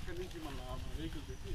అక్కడి నుంచి మన వెహికల్ పెట్టి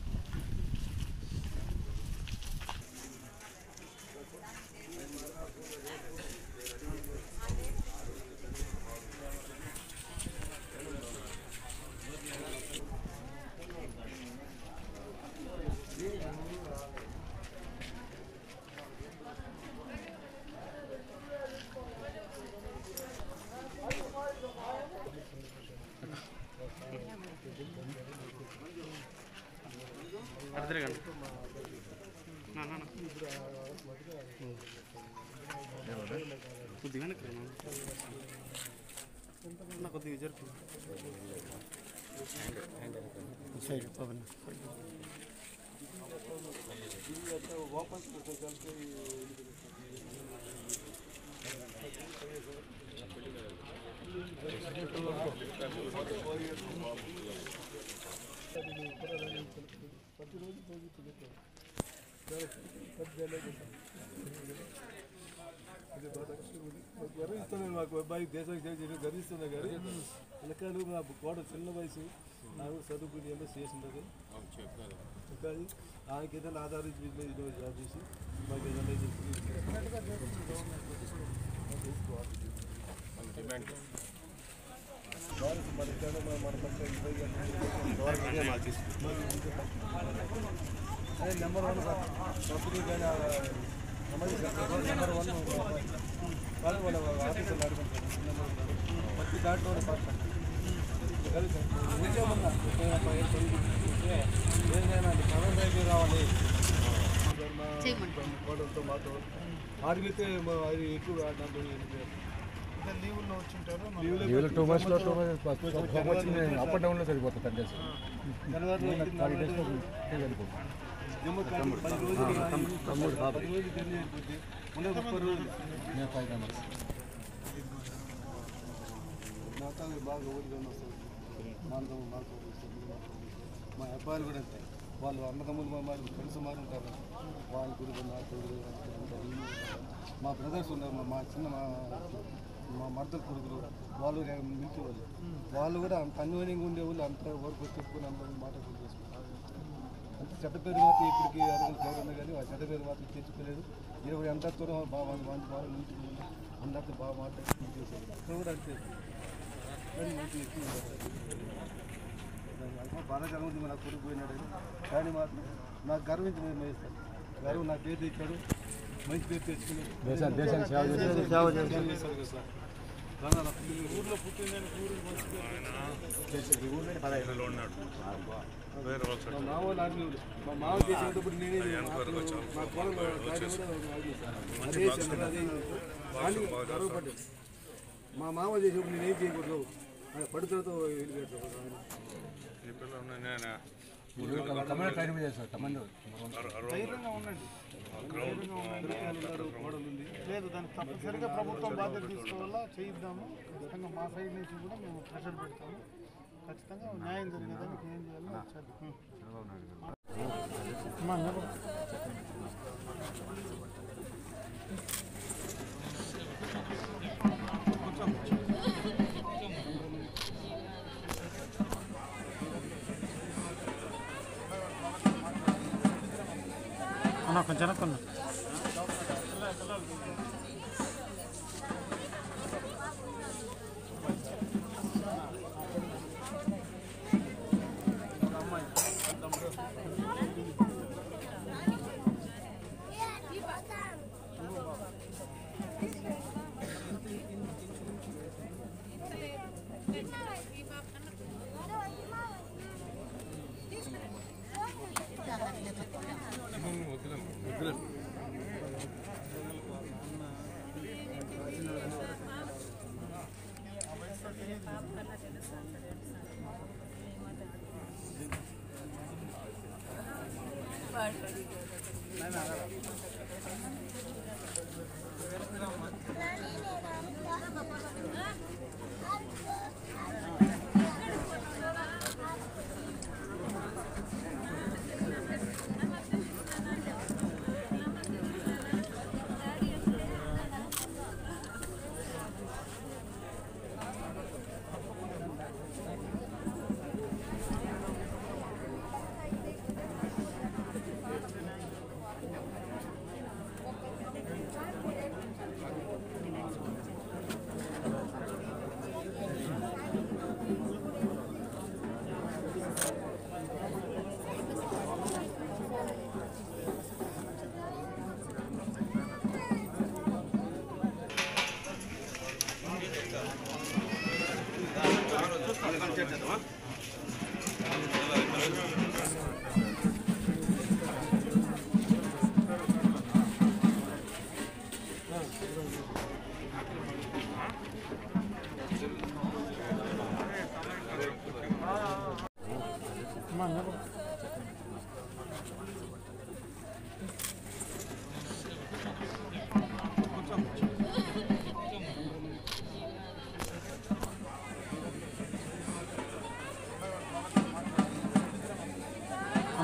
అటు తిరగండి నా, నా, నా. కొద్దిగా వెనక్కి రా, నా. నా కొద్దిగా జరుపు సైడ్ పవన్ గర్విస్తున్నాను మాకు అబ్బాయి దేశానికి సేవ చేయడం గర్విస్తున్నా కానీ వెనకాల నా కోడ చిన్న వయసు నాకు చదువుకుని ఏమో చేసింది కానీ ఆమెకి ఏదైనా ఆధారించి వీళ్ళు ఏదో జాబ్ చేసి మాకు ఏదైనా ఇది భారత్ మన ఇక్కడ మన మన పక్క ఇరవై అదే నెంబర్ వన్ సార్ కంపెనీ కానీ నమోదు సార్ నెంబర్ వన్ వాళ్ళు వాళ్ళ ఆఫీసర్ అడుగుతారు నెంబర్ వన్ ప్రతి దాంట్లో సార్ నిజమన్నా ఏదైనా పవన్ రైతు రావాలి కోడలతో మాతో ఆర్మీతే అది ఎక్కువ దాంట్లో లీవుల్లో వచ్చింటారు లీవ్లో టూ మంత్స్లో టూ మంత్స్ అప్ అండ్ డౌన్లో సరిపోతుంది టెన్ డేస్ ఫైవ్ డేస్లో వెళ్ళిపోతుంది జమ్మూ కాశ్మీర్ పది రోజులు పది రోజులు జర్నీ అయిపోతుంది ఉండదు ముప్పై రోజులు నేను ఫైవ్ మెంబర్స్ నాతో బాగా ఊరిగా వస్తుంది మానదమ్మ మాకు మా అబ్బాయిలు కూడా అంతే వాళ్ళు అన్నదమ్ములు మా మరి ఫ్రెండ్స్ మారి ఉంటారు వాళ్ళ గురించి నా కొడుకులు ఉంటారు. మా బ్రదర్స్ ఉన్నారు మా- మా చిన్న మా మా మర్దల కొడుకులు వాళ్ళు మిల్కి వాళ్ళు వాళ్ళు కూడా అంత అన్యోన్యంగా ఉండేవాళ్ళు అంత వరకు చెప్పుకొని అంత మాట చేసుకుంటారు అంత చెడ్డ పేరు మాత్రం ఇప్పటికి అడుగులు చూడండి కానీ ఆ చెడ్డ పేరు మాత్రం తెచ్చుకోలేదు ఇరవై అందరితో బాగా మంది మంది బాగా నీటికి అందరితో బాగా మాట్లాడి చేశారు ఇక్కడ కూడా అంతే కానీ మంచి ఎక్కువ బాగా జరుగుతుంది మన కొడుకు పోయినాడు కానీ మాత్రం నాకు గర్వించి నేను వేస్తాను గర్వం నా పేరు తెచ్చాడు మంచి పేరు తెచ్చుకుని దేశాన్ని దేశాన్ని సేవ చేసి సేవ చేశారు కదా సార్ కానీ అలా పిల్లలు ఊర్లో పుట్టిందని ఊరికి మంచి పేరు మా మామ ఆర్మీ వాడు. మా మామ చేసేటప్పుడు నేనే అప్పుడు మా పొలం ఆయన కూడా ఆర్మీ సార్. అదే సార్, అదే కానీ గర్వపడ్డాను మా మామ చేసేప్పుడు నేనేం చేయకూడదు ఆయన పడుతులతో వెళ్ళిపోయాడు ఆయన. తమిళ ట్రైన్ మీద చేస్తారు తమిళ ధైర్యంగా ఉండండి ధైర్యంగా ఉండండి పిల్లలు ఉన్నారు, కోడలు ఉంది లేదు దానికి తప్పనిసరిగా ప్రభుత్వం బాధ్యత తీసుకోవాలా చేయిద్దాము ఖచ్చితంగా మా సైడ్ నుంచి కూడా మేము ప్రెషర్ పెడతాము ఖచ్చితంగా న్యాయం జరిగేదానికి ఏం చేయాలో చేద్దాం అమ్మా, నిలబడు. అన్న కొంచెం వెనక్కున్నా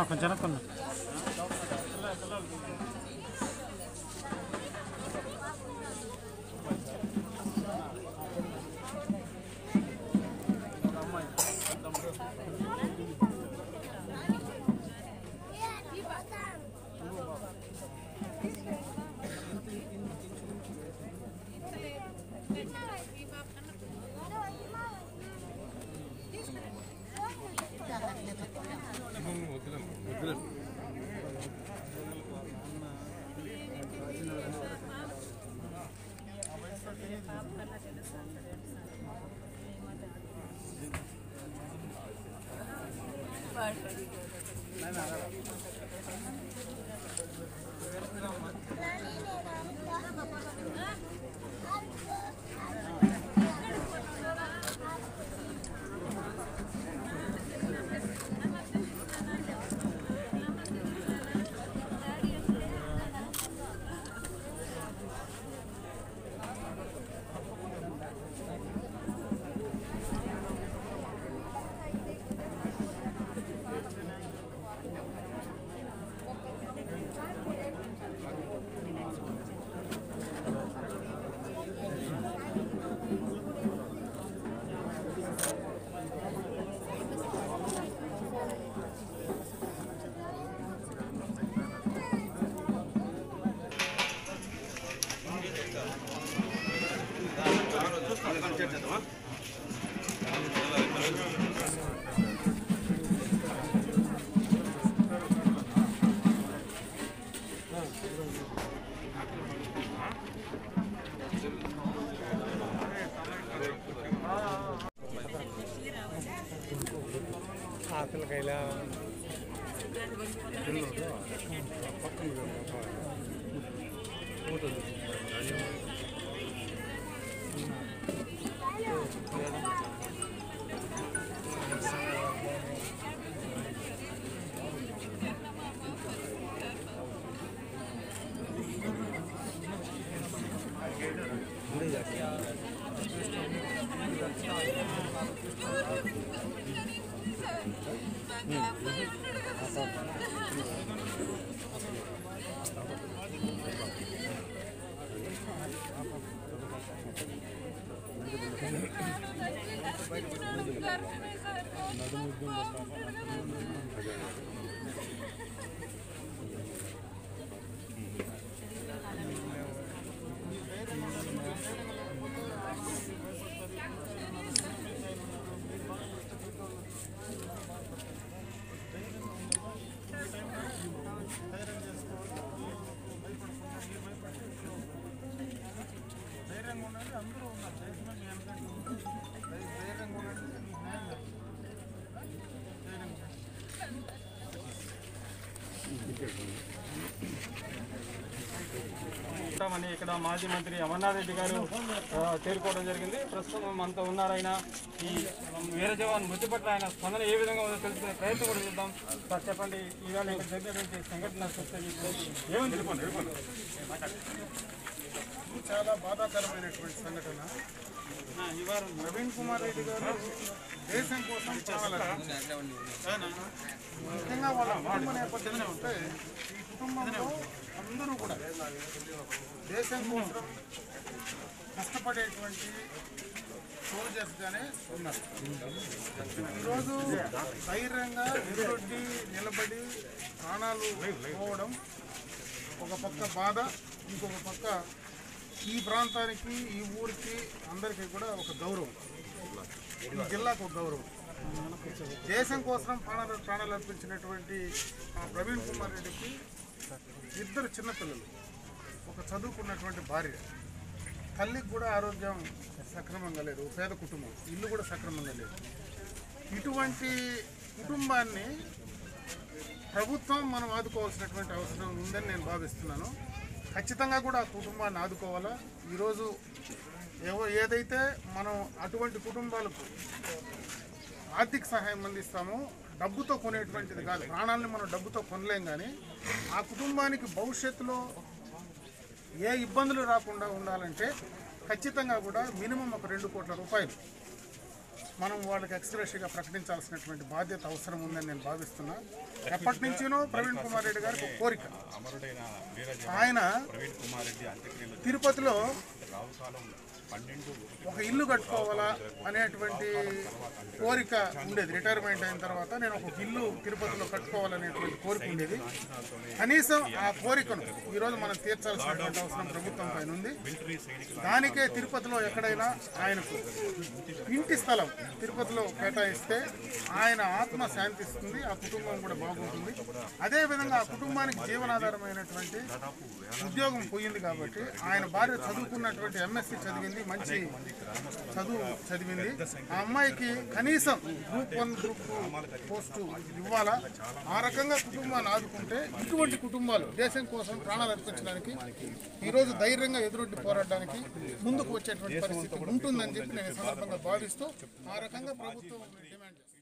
కొంచెం వెనక్కున్నా ధైర్యంగా ఉండండి అందరూ ఉన్నారు దేశమే మీ వెనకాల ఉంది. ధై- ధైర్యంగా ఉండండి మీకు న్యాయం జరుగుతుంది. ధైర్యంగా ఉండండి. ఉంటామని ఇక్కడ మాజీ మంత్రి అమర్నాథ్ రెడ్డి గారు ఆ, చేరుకోవడం జరిగింది ప్రస్తుతం మనతో ఉన్నారు ఆయన ఈ వీర జవాన్ మృతి పట్ల ఆయన స్పందన ఏ విధంగా ఉందో తెలుసుకునే ప్రయత్నం కూడా చేద్దాం సార్ చెప్పండి ఈవేళ ఇక్కడ జరిగినటువంటి సంఘటన చూస్తే మీకు ఏమని తెలుపండి ఇది చాలా బాధాకరమైనటువంటి సంఘటన ఇవాళ నవీన్ కుమార్ రెడ్డి గారు దేశం కోసం ప్రాణాలు ఆయన ముఖ్యంగా వాళ్ళ కుటుంబ నేపథ్యంలో ఉంటే ఈ కుటుంబంలో అందరూ కూడా దేశం కోసం కష్టపడేటువంటి సోల్జర్స్గానే ఉన్నారు ఈరోజు ధైర్యంగా ఎదురొడ్డి నిలబడి ప్రాణాలు పోవడం ఒక పక్క బాధ ఇంకొక పక్క ఈ ప్రాంతానికి ఈ ఊరికి అందరికీ కూడా ఒక గౌరవం ఈ జిల్లాకు ఒక గౌరవం దేశం కోసం ప్రాణాలు ప్రాణాలు అర్పించినటువంటి ఆ ప్రవీణ్ కుమార్ రెడ్డికి ఇద్దరు చిన్నపిల్లలు ఒక చదువుకున్నటువంటి భార్య తల్లికి కూడా ఆరోగ్యం సక్రమంగా లేదు ఒక పేద కుటుంబం ఇల్లు కూడా సక్రమంగా లేదు ఇటువంటి కుటుంబాన్ని ప్రభుత్వం మనం ఆదుకోవాల్సినటువంటి అవసరం ఉందని నేను భావిస్తున్నాను ఖచ్చితంగా కూడా ఆ కుటుంబాన్ని ఆదుకోవాలా ఈరోజు ఏవో ఏదైతే మనం అటువంటి కుటుంబాలకు ఆర్థిక సహాయం అందిస్తామో డబ్బుతో కొనేటువంటిది కాదు ప్రాణాలను మనం డబ్బుతో కొనలేం కానీ ఆ కుటుంబానికి భవిష్యత్తులో ఏ ఇబ్బందులు రాకుండా ఉండాలంటే ఖచ్చితంగా కూడా మినిమం ఒక రెండు కోట్ల రూపాయలు మనం వాళ్ళకి ఎక్స్గ్రేషియగా ప్రకటించాల్సినటువంటి బాధ్యత అవసరం ఉందని నేను భావిస్తున్నా ఎప్పటి నుంచినో ప్రవీణ్ కుమార్ రెడ్డి గారికి ఒక కోరిక అమరుడైన వీరజ ఆయన ప్రవీణ్ కుమార్ రెడ్డి అంత్యక్రియలు తిరుపతిలో రావుకాలం పన్నెండు ఒక ఇల్లు కట్టుకోవాలా అనేటువంటి కోరిక ఉండేది రిటైర్మెంట్ అయిన తర్వాత నేను ఒక ఇల్లు తిరుపతిలో కట్టుకోవాలనేటువంటి కోరిక ఉండేది కనీసం ఆ కోరికను ఈరోజు మనం తీర్చాల్సినటువంటి అవసరం ప్రభుత్వం పైన ఉంది దానికే తిరుపతిలో ఎక్కడైనా ఆయనకు ఇంటి స్థలం తిరుపతిలో కేటాయిస్తే ఆయన ఆత్మ శాంతిస్తుంది ఆ కుటుంబం కూడా బాగుంటుంది అదేవిధంగా ఆ కుటుంబానికి జీవనాధారమైనటువంటి ఉద్యోగం పోయింది కాబట్టి ఆయన భార్య చదువుకున్నటువంటి ఎంఎస్సి చదివింది మంచి చదువు చదివింది ఆ అమ్మాయికి కనీసం group one group two post ఇవ్వాలా ఆ రకంగా కుటుంబాన్ని ఆదుకుంటే ఇటువంటి కుటుంబాలు దేశం కోసం ప్రాణాలు అర్పించడానికి ఈరోజు ధైర్యంగా ఎదురొడ్డి పోరాడడానికి ముందుకు వచ్చేటువంటి పరిస్థితి ఉంటుందని చెప్పి నేను ఈ సందర్భంగా భావిస్తూ ఆ రకంగా ప్రభుత్వం డిమాండ్ చేస్తాను